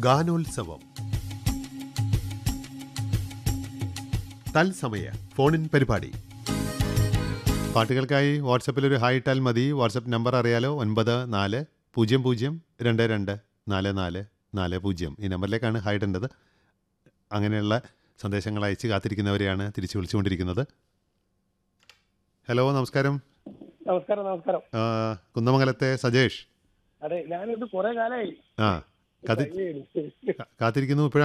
ഗാനോത്സവം തത്സമയ ഫോണിൻ പരിപാടി പാട്ടുകൾക്കായി വാട്സപ്പിൽ ഒരു ഹായ് ഇട്ടാൽ മതി വാട്സപ്പ് നമ്പർ അറിയാലോ ഒൻപത് നാല് പൂജ്യം പൂജ്യം രണ്ട് രണ്ട് നാല് നാല് നാല് പൂജ്യം ഈ നമ്പറിലേക്കാണ് ഹായ് ഇടേണ്ടത് അങ്ങനെയുള്ള സന്ദേശങ്ങൾ അയച്ച് കാത്തിരിക്കുന്നവരെയാണ് തിരിച്ചു വിളിച്ചുകൊണ്ടിരിക്കുന്നത് ഹലോ നമസ്കാരം നമസ്കാരം നമസ്കാരം ആ, കുന്നമംഗലത്തെ സജേഷ് അതെ ഞാനിത് കുറെ കാലമായി ആ കാത്തി കാത്തിരിക്കുന്നു ഇപ്പോഴാണ്